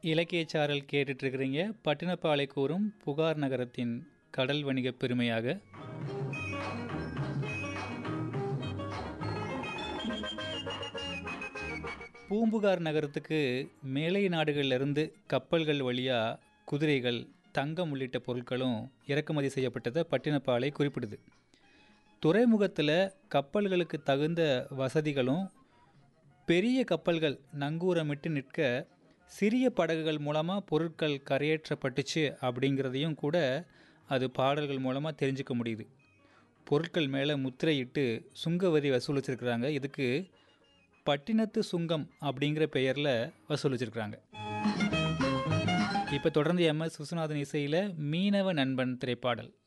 இலக்கியச்சாரல் கேட்டுட்டு இருக்கிறீங்க பட்டினப்பாலை கூறும் புகார் நகரத்தின் கடல் வணிக பெருமையாக பூம்புகார் நகரத்துக்கு மேலை நாடுகளிலிருந்து கப்பல்கள் வழியாக குதிரைகள் தங்கம் உள்ளிட்ட பொருட்களும் இறக்குமதி செய்யப்பட்டதை பட்டினப்பாலை குறிப்பிடுது துறைமுகத்தில் கப்பல்களுக்கு தகுந்த வசதிகளும் பெரிய கப்பல்கள் நங்கூரமிட்டு நிற்க சிறிய படகுகள் மூலமாக பொருட்கள் கரையேற்றப்பட்டுச்சு அப்படிங்கிறதையும் கூட அது பாடல்கள் மூலமாக தெரிஞ்சுக்க முடியுது பொருட்கள் மேலே முத்திரையிட்டு சுங்க வரி வசூல் வச்சுருக்குறாங்க இதுக்கு பட்டினத்து சுங்கம் அப்படிங்கிற பெயரில் வசூல் வச்சுருக்குறாங்க இப்போ தொடர்ந்து எம் எஸ் விஸ்வநாதன் இசையில் மீனவ நண்பன் திரைப்பாடல்